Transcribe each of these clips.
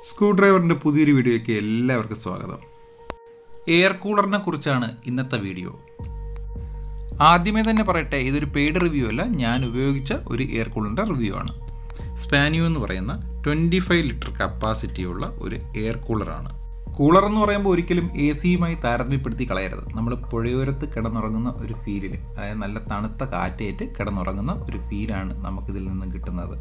screw ഡ്രൈവറിൻ്റെ പുതിയൊരു വീഡിയോയ്ക്ക് എല്ലാവർക്കും സ്വാഗതം എയർ കൂളറിനെ കുറിച്ചാണ് ഇന്നത്തെ വീഡിയോ ആദ്യമേ തന്നെ പറയട്ടെ ഇതൊരു പെയ്ഡ് റിവ്യൂ അല്ല ഞാൻ ഉപയോഗിച്ച ഒരു എയർ കൂളറിൻ്റെ റിവ്യൂ ആണ് സ്പാനിയോ എന്ന് പറയുന്ന ട്വൻറ്റി ഫൈവ് ലിറ്റർ കപ്പാസിറ്റിയുള്ള ഒരു എയർ കൂളറാണ് കൂളർ എന്ന് പറയുമ്പോൾ ഒരിക്കലും എ സിയുമായി താരതമ്യപ്പെടുത്തി കളയരുത് നമ്മൾ പുഴയോരത്ത് കിടന്നുറങ്ങുന്ന ഒരു ഫീലിൽ അതായത് നല്ല തണുത്ത കാറ്റേറ്റ് കിടന്നുറങ്ങുന്ന ഒരു ഫീലാണ് നമുക്കിതിൽ നിന്നും കിട്ടുന്നത്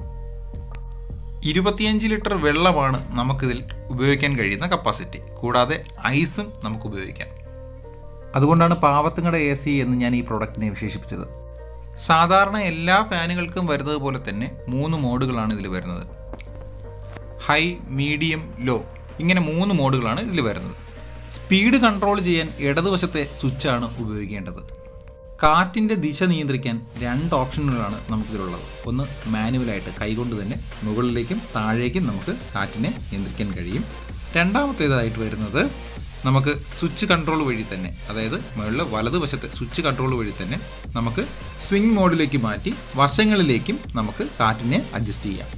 ഇരുപത്തിയഞ്ച് ലിറ്റർ വെള്ളമാണ് നമുക്കിതിൽ ഉപയോഗിക്കാൻ കഴിയുന്ന കപ്പാസിറ്റി കൂടാതെ ഐസും നമുക്ക് ഉപയോഗിക്കാം അതുകൊണ്ടാണ് പാവത്തുങ്ങളുടെ എ സി എന്ന് ഞാൻ ഈ പ്രോഡക്റ്റിനെ വിശേഷിപ്പിച്ചത് സാധാരണ എല്ലാ ഫാനുകൾക്കും വരുന്നത് പോലെ തന്നെ മൂന്ന് മോഡുകളാണ് ഇതിൽ വരുന്നത് ഹൈ മീഡിയം ലോ ഇങ്ങനെ മൂന്ന് മോഡുകളാണ് ഇതിൽ വരുന്നത് സ്പീഡ് കൺട്രോൾ ചെയ്യാൻ ഇടതുവശത്തെ സ്വിച്ചാണ് ഉപയോഗിക്കേണ്ടത് കാറ്റിൻ്റെ ദിശ നിയന്ത്രിക്കാൻ രണ്ട് ഓപ്ഷനുകളാണ് നമുക്കിതിലുള്ളത് ഒന്ന് മാനുവലായിട്ട് കൈകൊണ്ട് തന്നെ മുകളിലേക്കും താഴേക്കും നമുക്ക് കാറ്റിനെ നിയന്ത്രിക്കാൻ കഴിയും രണ്ടാമത്തേതായിട്ട് വരുന്നത് നമുക്ക് സ്വിച്ച് കൺട്രോൾ വഴി തന്നെ അതായത് മുകളിൽ വലതുവശത്തെ സ്വിച്ച് കൺട്രോൾ വഴി തന്നെ നമുക്ക് സ്വിംഗ് മോഡിലേക്ക് മാറ്റി വശങ്ങളിലേക്കും നമുക്ക് കാറ്റിനെ അഡ്ജസ്റ്റ് ചെയ്യാം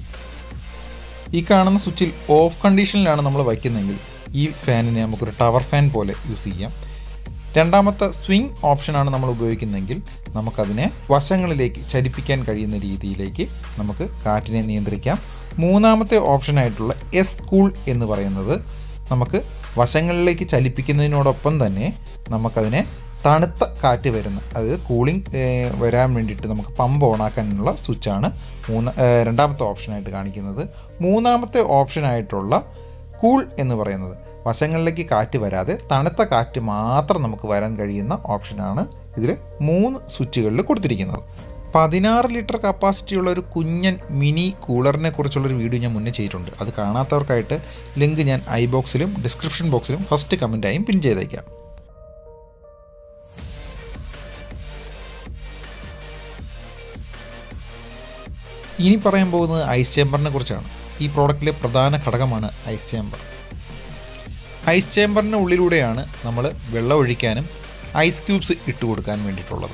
ഈ കാണുന്ന സ്വിച്ചിൽ ഓഫ് കണ്ടീഷനിലാണ് നമ്മൾ വയ്ക്കുന്നതെങ്കിൽ ഈ ഫാനിനെ നമുക്കൊരു ടവർ ഫാൻ പോലെ യൂസ് ചെയ്യാം രണ്ടാമത്തെ സ്വിംഗ് ഓപ്ഷനാണ് നമ്മൾ ഉപയോഗിക്കുന്നതെങ്കിൽ നമുക്കതിനെ വശങ്ങളിലേക്ക് ചലിപ്പിക്കാൻ കഴിയുന്ന രീതിയിലേക്ക് നമുക്ക് കാറ്റിനെ നിയന്ത്രിക്കാം മൂന്നാമത്തെ ഓപ്ഷനായിട്ടുള്ള എസ് കൂൾ എന്ന് പറയുന്നത് നമുക്ക് വശങ്ങളിലേക്ക് ചലിപ്പിക്കുന്നതിനോടൊപ്പം തന്നെ നമുക്കതിനെ തണുത്ത കാറ്റ് വരുന്ന അതായത് കൂളിംഗ് വരാൻ വേണ്ടിയിട്ട് നമുക്ക് പമ്പ് ഓണാക്കാനുള്ള സ്വിച്ചാണ് മൂന്ന് ഏഹ് രണ്ടാമത്തെ ഓപ്ഷനായിട്ട് കാണിക്കുന്നത് മൂന്നാമത്തെ ഓപ്ഷനായിട്ടുള്ള കൂൾ എന്ന് പറയുന്നത് വശങ്ങളിലേക്ക് കാറ്റ് വരാതെ തണുത്ത കാറ്റ് മാത്രം നമുക്ക് വരാൻ കഴിയുന്ന ഓപ്ഷനാണ് ഇതിൽ മൂന്ന് സ്വിച്ചുകളിൽ കൊടുത്തിരിക്കുന്നത് പതിനാറ് ലിറ്റർ കപ്പാസിറ്റിയുള്ള ഒരു കുഞ്ഞൻ മിനി കൂളറിനെ കുറിച്ചുള്ളൊരു വീഡിയോ ഞാൻ മുന്നേ ചെയ്തിട്ടുണ്ട് അത് കാണാത്തവർക്കായിട്ട് ലിങ്ക് ഞാൻ ഐ ബോക്സിലും ഡിസ്ക്രിപ്ഷൻ ബോക്സിലും ഫസ്റ്റ് കമൻറ്റായും പിൻ ചെയ്തേക്കാം ഇനി പറയാൻ പോകുന്നത് ഐസ് ചേമ്പറിനെ കുറിച്ചാണ് ഈ പ്രോഡക്റ്റിലെ പ്രധാന ഘടകമാണ് ഐസ് ചേമ്പർ ഐസ് ചേമ്പറിൻ്റെ ഉള്ളിലൂടെയാണ് നമ്മൾ വെള്ളം ഒഴിക്കാനും ഐസ് ക്യൂബ്സ് ഇട്ട് കൊടുക്കാൻ വേണ്ടിയിട്ടുള്ളത്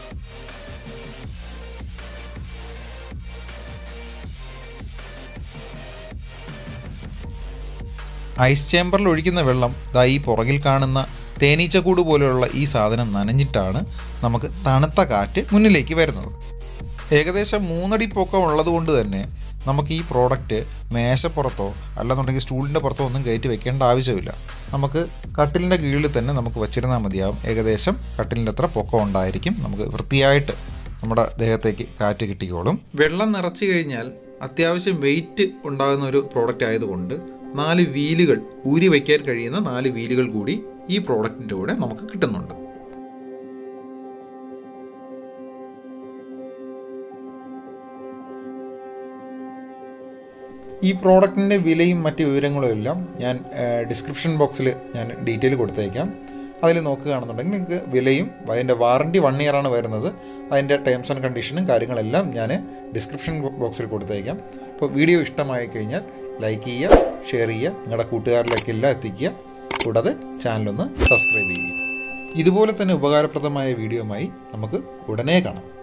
ഐസ് ചേമ്പറിൽ ഒഴിക്കുന്ന വെള്ളം ദാ ഈ പുറകിൽ കാണുന്ന തേനീച്ചക്കൂട് പോലെയുള്ള ഈ സാധനം നനഞ്ഞിട്ടാണ് നമുക്ക് തണുത്ത കാറ്റ് മുന്നിലേക്ക് വരുന്നത് ഏകദേശം മൂന്നടി പൊക്കം ഉള്ളതുകൊണ്ട് തന്നെ നമുക്ക് ഈ പ്രോഡക്റ്റ് മേശപ്പുറത്തോ അല്ലെന്നുണ്ടെങ്കിൽ സ്റ്റൂളിൻ്റെ പുറത്തോ ഒന്നും കയറ്റി വെക്കേണ്ട ആവശ്യമില്ല നമുക്ക് കട്ടിലിൻ്റെ കീഴിൽ തന്നെ നമുക്ക് വെച്ചിരുന്നാൽ മതിയാവും ഏകദേശം കട്ടിലിൻ്റെ അത്ര പൊക്കം ഉണ്ടായിരിക്കും നമുക്ക് വൃത്തിയായിട്ട് നമ്മുടെ ദേഹത്തേക്ക് കാറ്റ് കിട്ടിക്കോളും വെള്ളം നിറച്ചു കഴിഞ്ഞാൽ അത്യാവശ്യം വെയിറ്റ് ഉണ്ടാകുന്ന ഒരു പ്രോഡക്റ്റ് ആയതുകൊണ്ട് നാല് വീലുകൾ ഊരി വയ്ക്കാൻ കഴിയുന്ന നാല് വീലുകൾ കൂടി ഈ പ്രോഡക്റ്റിൻ്റെ കൂടെ നമുക്ക് കിട്ടുന്നുണ്ട് ഈ പ്രോഡക്റ്റിൻ്റെ വിലയും മറ്റ് വിവരങ്ങളും എല്ലാം ഞാൻ ഡിസ്ക്രിപ്ഷൻ ബോക്സിൽ ഞാൻ ഡീറ്റെയിൽ കൊടുത്തേക്കാം അതിൽ നോക്കുകയാണെന്നുണ്ടെങ്കിൽ നിങ്ങൾക്ക് വിലയും അതിൻ്റെ വാറണ്ടി വൺ ഇയർ ആണ് വരുന്നത് അതിൻ്റെ ടേംസ് ആൻഡ് കണ്ടീഷനും കാര്യങ്ങളെല്ലാം ഞാൻ ഡിസ്ക്രിപ്ഷൻ ബോക്സിൽ കൊടുത്തേക്കാം അപ്പോൾ വീഡിയോ ഇഷ്ടമായി കഴിഞ്ഞാൽ ലൈക്ക് ചെയ്യുക ഷെയർ ചെയ്യുക നിങ്ങളുടെ കൂട്ടുകാരിലേക്ക് എല്ലാം എത്തിക്കുക കൂടാതെ ചാനലൊന്ന് സബ്സ്ക്രൈബ് ചെയ്യുക ഇതുപോലെ തന്നെ ഉപകാരപ്രദമായ വീഡിയോയുമായി നമുക്ക് ഉടനെ കാണാം